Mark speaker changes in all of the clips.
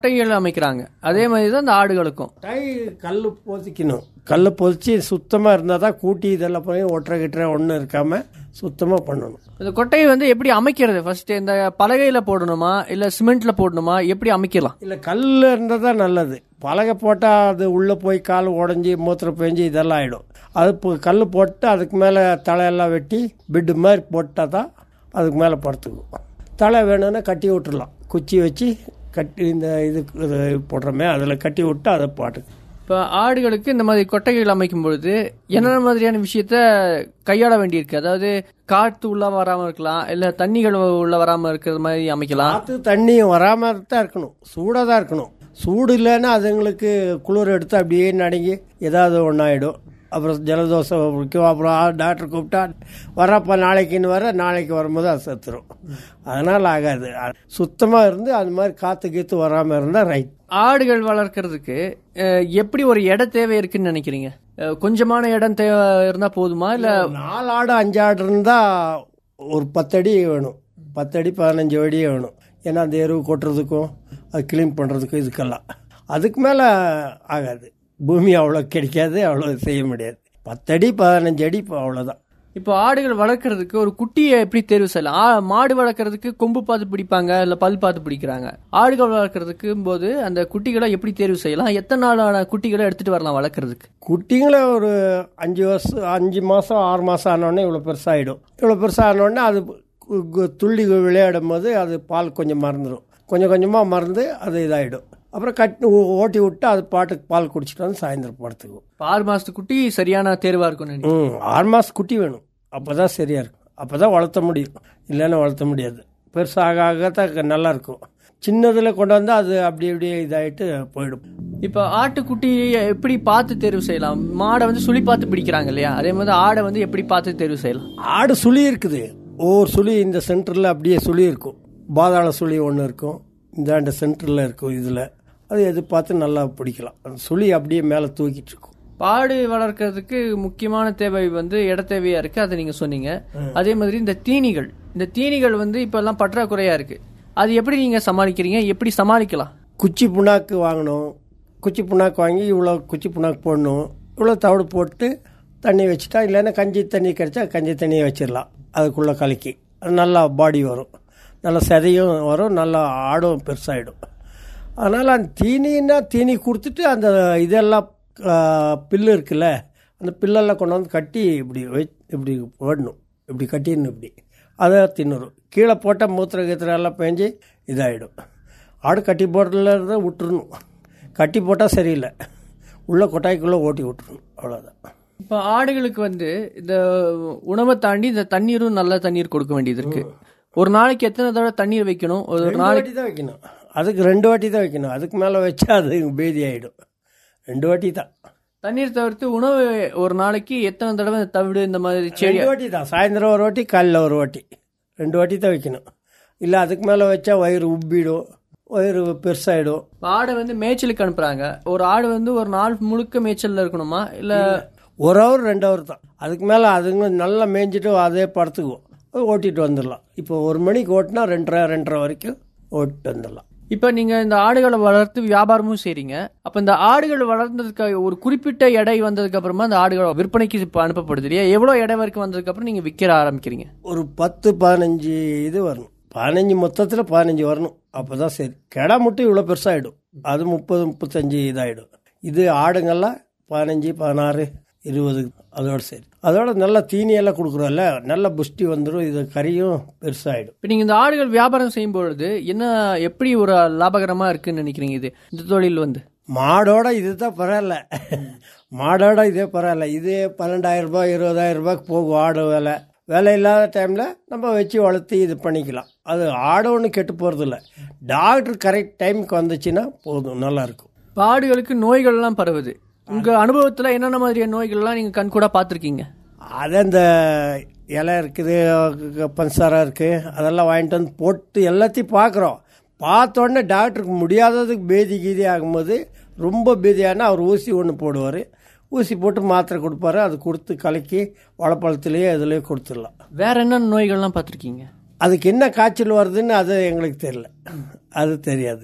Speaker 1: கொட்டைகள் அமைக்கிறாங்க அதே மாதிரி தான் இந்த ஆடுகளுக்கும்
Speaker 2: டை கல் பொதிக்கணும் கல் பொதிச்சு சுத்தமாக இருந்தால் தான் கூட்டி இதெல்லாம் போய் ஒற்றை கிட்டுற ஒன்றும் இருக்காமல் சுத்தமாக பண்ணணும்
Speaker 1: இந்த கொட்டையை வந்து எப்படி அமைக்கிறது ஃபர்ஸ்ட் இந்த பலகையில போடணுமா இல்ல சிமெண்ட்ல போடணுமா எப்படி அமைக்கலாம்
Speaker 2: இல்லை கல் இருந்தால் தான் நல்லது பலகை போட்டால் அது உள்ளே போய் கால் உடஞ்சி மூத்திரம் பெஞ்சு இதெல்லாம் ஆகிடும் அது இப்போ கல் போட்டு அதுக்கு மேலே தலையெல்லாம் வெட்டி பெட்டு மாதிரி போட்டால் தான் அதுக்கு மேலே படுத்துக்கும் தலை வேணும்னா கட்டி விட்டுறலாம் குச்சி வச்சு கட்டி இந்த இது இது போடுறோமே அதில் கட்டி விட்டு அதை பாட்டுக்கு
Speaker 1: இப்போ ஆடுகளுக்கு இந்த மாதிரி கொட்டைகள் அமைக்கும் பொழுது என்னென்ன மாதிரியான விஷயத்த கையாள வேண்டியிருக்கு அதாவது காற்று உள்ள வராம இருக்கலாம் இல்ல தண்ணிகள் உள்ள வராம இருக்கிறது மாதிரி அமைக்கலாம்
Speaker 2: காற்று தண்ணியும் வராமல் தான் இருக்கணும் சூடாக தான் இருக்கணும் சூடு இல்லைன்னா அதுங்களுக்கு குளிர் எடுத்து அப்படியே நடுங்கி ஏதாவது ஒன்றாயிடும் அப்புறம் ஜலதோஷம் பிடிக்கும் அப்புறம் ஆ- டாக்டர் கூப்பிட்டா வரப்போ நாளைக்குன்னு வர நாளைக்கு வரும்போது அது செத்துரும் அதனால் ஆகாது சுத்தமாக இருந்து அது மாதிரி காற்று கீத்து வராமல் இருந்தால் ரைட்
Speaker 1: ஆடுகள் வளர்க்கறதுக்கு அஹ், எப்படி ஒரு இட தேவை இருக்குன்னு நினைக்கிறீங்க அஹ், கொஞ்சமான இடம் தேவை இருந்தா போதுமா இல்ல
Speaker 2: நாலு ஆடு அஞ்சு ஆடு இருந்தால் ஒரு பத்தடி வேணும் பத்தடி பதினஞ்சு அடி வேணும் ஏன்னா அந்த எருவு கொட்டுறதுக்கும் அது க்ளீன் பண்ணுறதுக்கும் இதுக்கெல்லாம் அதுக்கு மேலே ஆகாது பூமி அவ்வளோ கிடைக்காது அவ்வளோ செய்ய முடியாது பத்தடி பதினஞ்சு அடி இப்போ அவ்வளோதான்
Speaker 1: இப்போ ஆடுகள் வளர்க்கறதுக்கு ஒரு குட்டியை எப்படி தேர்வு செய்யலாம் ஆ- மாடு வளர்க்கறதுக்கு கொம்பு பார்த்து பிடிப்பாங்க இல்ல பல் பார்த்து பிடிக்கிறாங்க ஆடுகள் வளர்க்கறதுக்கு போது அந்த குட்டிகளை எப்படி தேர்வு செய்யலாம் எத்தனை நாளான குட்டிகளை எடுத்துட்டு வரலாம் வளர்க்கறதுக்கு
Speaker 2: குட்டிங்களே ஒரு அஞ்சு வருஷம் அஞ்சு மாதம் ஆறு மாதம் ஆனோடனே இவ்வளோ பெருசாகிடும் இவ்வளோ பெருசானோடனே அது கு- கு- துள்ளி விளையாடும் போது அது பால் கொஞ்சம் மறந்துடும் கொஞ்சம் கொஞ்சமாக மறந்து அது இதாகிடும் அப்புறம் கட்டி ஓட்டி விட்டு அது பாட்டுக்கு பால் குடிச்சிட்டு வந்து சாயந்தரம் படுத்துக்கும்
Speaker 1: இப்போ ஆறு மாசத்து குட்டி சரியான தேர்வா இருக்கும்னு நினைக்கிறேன்
Speaker 2: ம் ஆறு மாதம் குட்டி வேணும் அப்போ தான் சரியாக இருக்கும் அப்போ தான் வளர்த்த முடியும் இல்லைன்னா வளர்த்த முடியாது பெருசாக ஆக தான் நல்லா இருக்கும் சின்னதில் கொண்டு வந்தால் அது அப்படி அப்படியே இதாகிட்டு போயிடும்
Speaker 1: இப்போ ஆட்டுக்குட்டியை எப்படி பார்த்து தேர்வு செய்யலாம் மாடை வந்து சுழி பார்த்து பிடிக்கிறாங்க இல்லையா அதே மாதிரி ஆடை வந்து எப்படி பார்த்து தேர்வு செய்யலாம்
Speaker 2: ஆடு சுழி இருக்குது ஒவ்வொரு சுழி இந்த சென்டரில் அப்படியே சுழி இருக்கும் பாதாள சுழி ஒன்று இருக்கும் இந்தாண்ட சென்டரில் இருக்கும் இதில் அது எது பார்த்து நல்லா பிடிக்கலாம் அந்த சுழி அப்படியே மேலே தூக்கிட்டு இருக்கும்
Speaker 1: பாடு வளர்க்கறதுக்கு முக்கியமான தேவை வந்து இட தேவையா இருக்கு அதை நீங்க சொன்னீங்க அதே மாதிரி இந்த தீனிகள் இந்த தீனிகள் வந்து இப்ப எல்லாம் பற்றாக்குறையா இருக்கு அது எப்படி நீங்க சமாளிக்கிறீங்க எப்படி சமாளிக்கலாம்
Speaker 2: குச்சி புண்ணாக்கு வாங்கணும் குச்சி புண்ணாக்கு வாங்கி இவ்வளோ குச்சி புண்ணாக்கு போடணும் இவ்வளோ தவிடு போட்டு தண்ணி வச்சுட்டா இல்லைன்னா கஞ்சி தண்ணி கிடைச்சா கஞ்சி தண்ணியை வச்சிடலாம் அதுக்குள்ளே கலக்கி அது நல்லா பாடி வரும் நல்லா சதையும் வரும் நல்லா ஆடும் பெருசாகிடும் அதனால் அந்த தீனின்னா தீனி கொடுத்துட்டு அந்த இதெல்லாம் ஆ, பில்லு இருக்குல்ல அந்த பில்லெல்லாம் கொண்டு வந்து கட்டி இப்படி வை இப்படி போடணும் இப்படி கட்டிடணும் இப்படி அதை தின்னுரும் கீழே போட்டால் மூத்திர கீத்திரம் எல்லாம் பேஞ்சு இதாகிடும் ஆடு கட்டி போடுறதுல இருந்தால் விட்டுறணும் கட்டி போட்டால் சரியில்லை உள்ள கொட்டாய்க்குள்ளே ஓட்டி விட்டுறணும் அவ்வளோதான்
Speaker 1: இப்போ ஆடுகளுக்கு வந்து இந்த உணவை தாண்டி இந்த தண்ணீரும் நல்ல தண்ணீர் கொடுக்க வேண்டியது இருக்கு ஒரு நாளைக்கு எத்தனை தடவை தண்ணீர் வைக்கணும் ஒரு
Speaker 2: ரெண்டு
Speaker 1: நாளைக்கு
Speaker 2: வாட்டி தான் வைக்கணும் அதுக்கு ரெண்டு வாட்டி தான் வைக்கணும் அதுக்கு மேலே வச்சா அது பேதி ஆகிடும் ரெண்டு வாட்டி தான்
Speaker 1: தண்ணீர் தவிர்த்து உணவு ஒரு நாளைக்கு எத்தனை தடவை இந்த தவிடு இந்த மாதிரி செடி
Speaker 2: ரெண்டு வாட்டி தான் சாயந்தரம் ஒரு வாட்டி காலைல ஒரு வாட்டி ரெண்டு வாட்டி தான் வைக்கணும் இல்லை அதுக்கு மேலே வச்சா வயிறு உப்பிடும் வயிறு பெருசாகிடும்
Speaker 1: இப்ப ஆடை வந்து மேய்ச்சலுக்கு அனுப்புறாங்க ஒரு ஆடு வந்து ஒரு நாள் முழுக்க மேய்ச்சல்ல இருக்கணுமா இல்ல
Speaker 2: ஒரு ஹவர் ரெண்டு ஹவர் தான் அதுக்கு மேலே அதுங்க நல்லா மேய்ஞ்சிட்டு அதே படுத்துக்குவோம் அது ஓட்டிட்டு வந்துடலாம் இப்போ ஒரு மணிக்கு ஓட்டினா ரெண்டரை ரெண்டரை வரைக்கும் ஓட்டிட்டு வந்துடலாம்
Speaker 1: இப்ப நீங்க இந்த ஆடுகளை வளர்த்து வியாபாரமும் செய்றீங்க அப்ப இந்த ஆடுகள் வளர்ந்ததுக்கு ஒரு குறிப்பிட்ட எடை வந்ததுக்கு அப்புறமா அந்த ஆடுகள் விற்பனைக்கு இப்ப அனுப்பப்படுது இல்லையா எவ்வளவு எடை வரைக்கும் வந்ததுக்கு அப்புறம் நீங்க விற்க ஆரம்பிக்கிறீங்க
Speaker 2: ஒரு பத்து பதினஞ்சு இது வரணும் பதினஞ்சு மொத்தத்தில் பதினஞ்சு வரணும் அப்போ தான் சரி கெடா மட்டும் இவ்வளோ பெருசாகிடும் அது முப்பது முப்பத்தஞ்சு இதாகிடும் இது ஆடுங்கெல்லாம் பதினஞ்சு பதினாறு இருபது அதோட சரி அதோட நல்ல தீனியெல்லாம் கொடுக்குறோம்ல நல்ல புஷ்டி வந்துடும் இது கறியும் பெருசாகிடும்
Speaker 1: இப்ப நீங்க இந்த ஆடுகள் வியாபாரம் செய்யும் பொழுது என்ன எப்படி ஒரு லாபகரமா இருக்குன்னு நினைக்கிறீங்க இது இந்த தொழில் வந்து
Speaker 2: மாடோட இது தான் பரவாயில்ல மாடோட இதே பரவாயில்ல இதே பன்னெண்டாயிரம் ரூபாய் இருபதாயிரம் ரூபாய்க்கு போகும் ஆடு வேலை வேலை இல்லாத டைமில் நம்ம வச்சு வளர்த்து இது பண்ணிக்கலாம் அது ஆடு ஒன்றும் கெட்டு போகிறதில்ல டாக்டர் கரெக்ட் டைமுக்கு வந்துச்சுன்னா போதும் நல்லாயிருக்கும்
Speaker 1: இப்ப ஆடுகளுக்கு நோய்கள்லாம் பரவுது உங்க அனுபவத்துல என்னென்ன மாதிரியான நோய்கள்லாம் நீங்க கண்கூடா பார்த்திருக்கீங்க
Speaker 2: அது அந்த இலை இருக்குது பஞ்சாரம் இருக்குது அதெல்லாம் வாங்கிட்டு வந்து போட்டு எல்லாத்தையும் பார்க்குறோம் பார்த்த உடனே டாக்டருக்கு முடியாததுக்கு பேதி கீதி ஆகும்போது ரொம்ப பேதியானா அவர் ஊசி ஒன்று போடுவார் ஊசி போட்டு மாத்திரை கொடுப்பாரு அது கொடுத்து கலக்கி வாழைப்பழத்துலேயே இதுலேயே கொடுத்துடலாம்
Speaker 1: வேற என்னென்ன நோய்கள்லாம் பார்த்திருக்கீங்க
Speaker 2: அதுக்கு என்ன காய்ச்சல் வருதுன்னு அது எங்களுக்கு தெரியல அது தெரியாது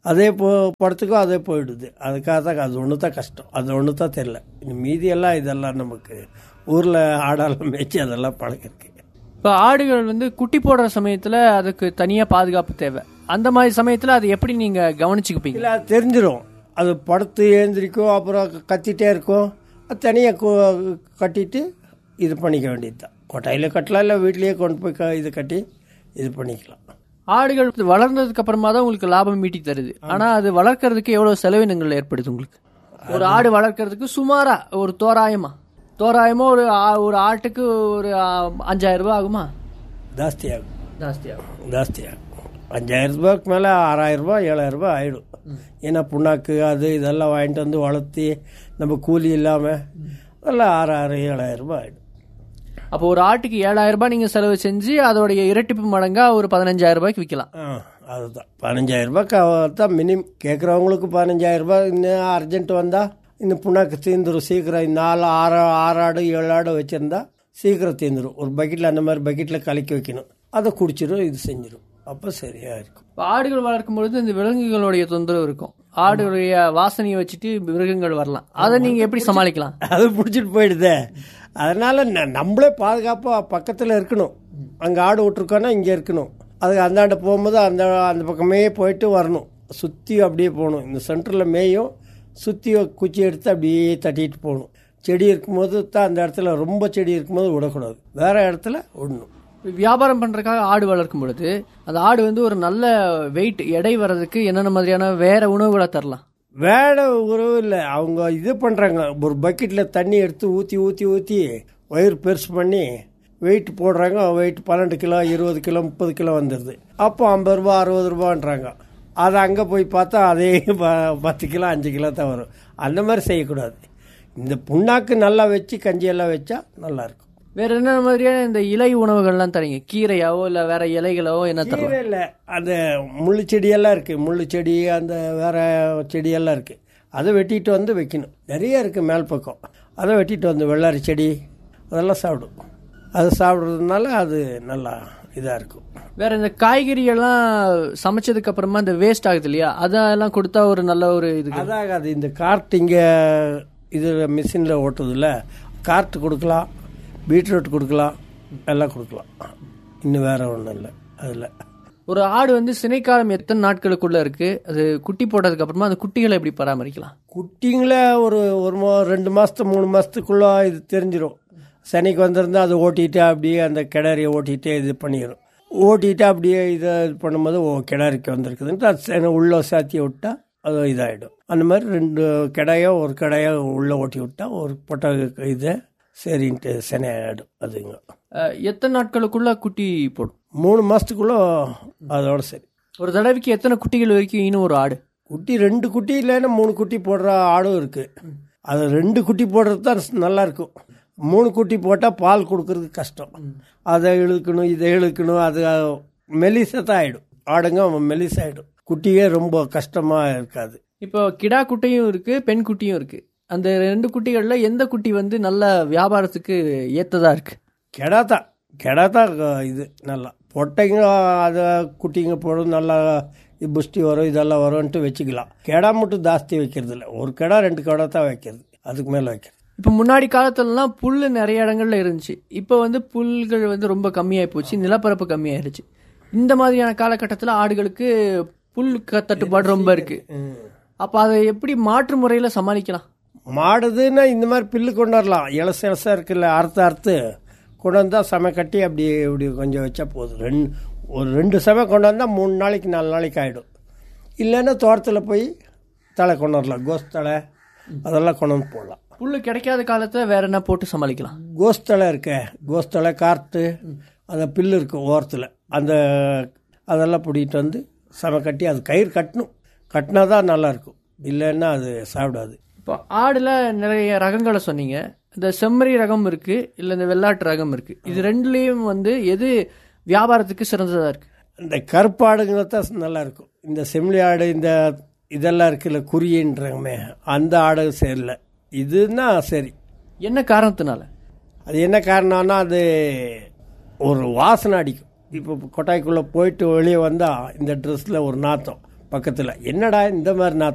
Speaker 2: அதே போ படத்துக்கும் அதே போயிடுது அதுக்காக தான் அது ஒன்று தான் கஷ்டம் அது ஒன்று தான் தெரில இந்த மீதியெல்லாம் இதெல்லாம் நமக்கு ஊரில் ஆடாலாம் மேய்ச்சி அதெல்லாம் பழகிருக்கு
Speaker 1: இப்போ ஆடுகள் வந்து குட்டி போடுற சமயத்தில் அதுக்கு தனியாக பாதுகாப்பு தேவை அந்த மாதிரி சமயத்தில் அதை எப்படி நீங்கள் கவனிச்சுக்குப்பீங்க
Speaker 2: இல்லை அது தெரிஞ்சிடும் அது படுத்து எழுந்திரிக்கும் அப்புறம் கத்திட்டே இருக்கும் அது தனியாக கட்டிட்டு இது பண்ணிக்க வேண்டியது தான் கொட்டாயில் கட்டலாம் இல்லை வீட்லேயே கொண்டு போய் க இது கட்டி இது பண்ணிக்கலாம்
Speaker 1: ஆடுகள் வளர்ந்ததுக்கு அப்புறமா தான் உங்களுக்கு லாபம் மீட்டி தருது ஆனா அது வளர்க்கறதுக்கு எவ்வளவு செலவினங்கள் ஏற்படுது உங்களுக்கு ஒரு ஆடு வளர்க்கறதுக்கு சுமாரா ஒரு தோராயமா தோராயமா ஒரு ஆ- ஒரு ஆட்டுக்கு ஒரு ஆ, அஞ்சாயிரம் ரூபாய் ஆகுமா
Speaker 2: ஜாஸ்தி ஆகும்
Speaker 1: ஜாஸ்தி ஆகும்
Speaker 2: ஜாஸ்தி ஆகும் அஞ்சாயிரம் ரூபாய்க்கு மேலே ஆறாயிரம் ரூபாய் ஏழாயிரம் ரூபாய் ஆயிடும் ஏன்னா புண்ணாக்கு அது இதெல்லாம் வாங்கிட்டு வந்து வளர்த்தி நம்ம கூலி இல்லாமல் எல்லாம் ஆறாயிரம் ஏழாயிரம் ரூபாய் ஆயிடும்
Speaker 1: அப்போ ஒரு ஆட்டுக்கு ஏழாயிரம் ரூபாய் நீங்க செலவு செஞ்சு அதோடைய இரட்டிப்பு மடங்கா ஒரு பதினஞ்சாயிரம் ரூபாய்க்கு விற்கலாம்
Speaker 2: ஆ அதுதான் பதினஞ்சாயிரம் ரூபாய்க்கு தான் மினிமம் கேட்குறவங்களுக்கு பதினஞ்சாயிரம் ரூபாய் இன்னும் அர்ஜென்ட் வந்தால் இன்னும் புண்ணாக்கு தீந்துரும் சீக்கிரம் நாலு ஆறு ஆறு ஆடு ஏழு ஆடு வச்சுருந்தா சீக்கிரம் தீந்துரும் ஒரு பக்கெட்டில் அந்த மாதிரி பக்கெட்டில் கலக்கி வைக்கணும் அதை குடிச்சிடும் இது செஞ்சிடும் அப்போ சரியாக இருக்கும்
Speaker 1: இப்போ ஆடுகள் வளர்க்கும் பொழுது இந்த விலங்குகளுடைய தொந்தரவு இருக்கும் ஆடுடைய வாசனையை வச்சுட்டு மிருகங்கள் வரலாம் அதை நீங்க எப்படி சமாளிக்கலாம்
Speaker 2: அது பிடிச்சிட்டு போயிடுதே அதனால ந- நம்மளே பாதுகாப்பாக பக்கத்தில் இருக்கணும் அங்கே ஆடு விட்ருக்கோன்னா இங்கே இருக்கணும் அதுக்கு அந்தாண்ட போகும்போது அந்த அந்த பக்கமே போயிட்டு வரணும் சுற்றி அப்படியே போகணும் இந்த சென்டரில் மேயும் சுற்றி குச்சி எடுத்து அப்படியே தட்டிட்டு போகணும் செடி இருக்கும்போது தான் அந்த இடத்துல ரொம்ப செடி இருக்கும்போது விடக்கூடாது வேற இடத்துல விடணும்
Speaker 1: வியாபாரம் பண்றதுக்காக ஆடு வளர்க்கும் பொழுது அந்த ஆடு வந்து ஒரு நல்ல வெயிட் எடை வர்றதுக்கு என்னென்ன மாதிரியான வேற உணவுகளை தரலாம்
Speaker 2: வேட உறவு இல்லை அவங்க இது பண்ணுறாங்க ஒரு பக்கெட்டில் தண்ணி எடுத்து ஊற்றி ஊற்றி ஊற்றி வயிறு பெருசு பண்ணி வெயிட் போடுறாங்க வெயிட் பன்னெண்டு கிலோ இருபது கிலோ முப்பது கிலோ வந்துடுது அப்போ ஐம்பது ரூபா அறுபது ரூபான்றாங்க அது அங்கே போய் பார்த்தா அதே ப- பத்து கிலோ அஞ்சு கிலோ தான் வரும் அந்த மாதிரி செய்யக்கூடாது இந்த புண்ணாக்கு நல்லா வச்சு கஞ்சியெல்லாம் வச்சா நல்லாயிருக்கும்
Speaker 1: வேற என்ன மாதிரியான இந்த இலை உணவுகள்லாம் தரீங்க கீரையாவோ இல்ல வேற இலைகளோ என்ன தரலாம்
Speaker 2: கீரை இல்லை அந்த முள்ளு செடியெல்லாம் இருக்குது முள்ளு செடி அந்த வேற செடியெல்லாம் இருக்குது அதை வெட்டிட்டு வந்து வைக்கணும் நிறைய இருக்குது மேல் பக்கம் அதை வெட்டிட்டு வந்து வெள்ளாரி செடி அதெல்லாம் சாப்பிடும் அது சாப்பிட்றதுனால அது நல்லா இதாக இருக்கும்
Speaker 1: வேற இந்த காய்கறி எல்லாம் சமைச்சதுக்கு அப்புறமா இந்த வேஸ்ட் ஆகுது இல்லையா அதெல்லாம் கொடுத்தா ஒரு நல்ல ஒரு இது
Speaker 2: அதாகாது இந்த கார்ட் இங்கே இது மிஷினில் ஓட்டுறதுல கார்ட் கொடுக்கலாம் பீட்ரூட் கொடுக்கலாம் எல்லாம் கொடுக்கலாம் இன்னும் வேற ஒன்றும் இல்லை அதில்
Speaker 1: ஒரு ஆடு வந்து சினைக்காலம் எத்தனை நாட்களுக்குள்ள இருக்கு அது குட்டி போட்டதுக்கு அப்புறமா அந்த குட்டிகளை எப்படி பராமரிக்கலாம்
Speaker 2: குட்டிங்களே ஒரு ஒரு மா ரெண்டு மாதத்து மூணு மாதத்துக்குள்ளே இது தெரிஞ்சிடும் சனிக்கு வந்திருந்தா அதை ஓட்டிட்டு அப்படியே அந்த கிணறியை ஓட்டிட்டு இது பண்ணிடும் ஓட்டிட்டு அப்படியே இதை இது பண்ணும்போது ஓ கிணறுக்கு வந்திருக்குதுன்ட்டு அது சரி உள்ளே சாத்தி விட்டா அது இதாகிடும் அந்த மாதிரி ரெண்டு கிடாயோ ஒரு கிடாயோ உள்ளே ஓட்டி விட்டா ஒரு பொட்டை இதை சரின்ட்டு சனி ஆகிடும் அதுங்க
Speaker 1: அஹ், எத்தனை நாட்களுக்குள்ள குட்டி போடும்
Speaker 2: மூணு மாதத்துக்குள்ளே அதோட சரி
Speaker 1: ஒரு தடவைக்கு எத்தனை குட்டிகள் வரைக்கும் இன்னும் ஒரு ஆடு
Speaker 2: குட்டி ரெண்டு குட்டி இல்லைன்னா மூணு குட்டி போடுற ஆடும் இருக்கு அது ரெண்டு குட்டி போடுறது தான் நல்லா இருக்கும் மூணு குட்டி போட்டால் பால் கொடுக்கறது கஷ்டம் அதை இழுக்கணும் இதை இழுக்கணும் அது மெலிசத்தான் ஆயிடும் ஆடுங்க மெலிசாயிடும் குட்டியே ரொம்ப கஷ்டமாக இருக்காது
Speaker 1: இப்போ கிடா குட்டியும் இருக்கு பெண் குட்டியும் இருக்கு அந்த ரெண்டு குட்டிகள்ல எந்த குட்டி வந்து நல்ல வியாபாரத்துக்கு ஏத்ததா இருக்கு
Speaker 2: கெடா தான் கெடா தான் இது நல்லா பொட்டைங்க அதை குட்டிங்க போடும் நல்லா புஷ்டி வரும் இதெல்லாம் வரும்ன்ட்டு வச்சுக்கலாம் கெடா மட்டும் ஜாஸ்தி வைக்கிறது இல்லை ஒரு கெடா ரெண்டு கெடா தான் வைக்கிறது அதுக்கு மேலே வைக்கிறது
Speaker 1: இப்போ முன்னாடி காலத்துலலாம் புல் நிறைய இடங்கள்ல இருந்துச்சு இப்போ வந்து புல்கள் வந்து ரொம்ப கம்மியாகி போச்சு நிலப்பரப்பு கம்மியாயிருச்சு இந்த மாதிரியான காலகட்டத்தில் ஆடுகளுக்கு புல் க- தட்டுப்பாடு ரொம்ப இருக்கு அப்போ அதை எப்படி மாற்று முறையில் சமாளிக்கலாம்
Speaker 2: மாடுதுன்னா இந்த மாதிரி பில்லு கொண்டு வரலாம் இலச இலசா இருக்குல்ல அறுத்து அறுத்து கொண்டு வந்தால் சமை கட்டி அப்படி இப்படி கொஞ்சம் வச்சா போதும் ரெண்டு ஒரு ரெண்டு சமை கொண்டு வந்தால் மூணு நாளைக்கு நாலு நாளைக்கு ஆகிடும் இல்லைன்னா தோட்டத்தில் போய் தலை கொண்டு வரலாம் கோஸ் தலை அதெல்லாம் கொண்டு வந்து போடலாம்
Speaker 1: புல் கிடைக்காத காலத்தில் வேற என்ன போட்டு சமாளிக்கலாம்
Speaker 2: கோஸ் தலை இருக்க கோஸ் தலை கார்த்து அந்த பில்லு இருக்கு ஓரத்தில் அந்த அதெல்லாம் பிடிக்கிட்டு வந்து சமை கட்டி அது கயிறு கட்டணும் கட்டினா தான் நல்லாயிருக்கும் இல்லைன்னா அது சாப்பிடாது
Speaker 1: இப்போ ஆடுல நிறைய ரகங்களை சொன்னீங்க இந்த செம்மறி ரகம் இருக்கு இல்லை இந்த வெள்ளாட்டு ரகம் இருக்கு இது ரெண்டுலேயும் வந்து எது வியாபாரத்துக்கு சிறந்ததா இருக்கு
Speaker 2: இந்த கருப்பாடுங்க தான் நல்லா இருக்கும் இந்த செம்மறி ஆடு இந்த இதெல்லாம் இருக்குல்ல குறியின்றமே அந்த ஆடு சரியில்ல இதுன்னா சரி
Speaker 1: என்ன காரணத்தினால
Speaker 2: அது என்ன காரணம்னா அது ஒரு வாசனை அடிக்கும் இப்போ கொட்டாய்க்குள்ளே போயிட்டு வெளியே வந்தால் இந்த ட்ரெஸ்ஸில் ஒரு நாத்தம் பக்கத்தில் என்னடா இந்த மாதிரி நாற்று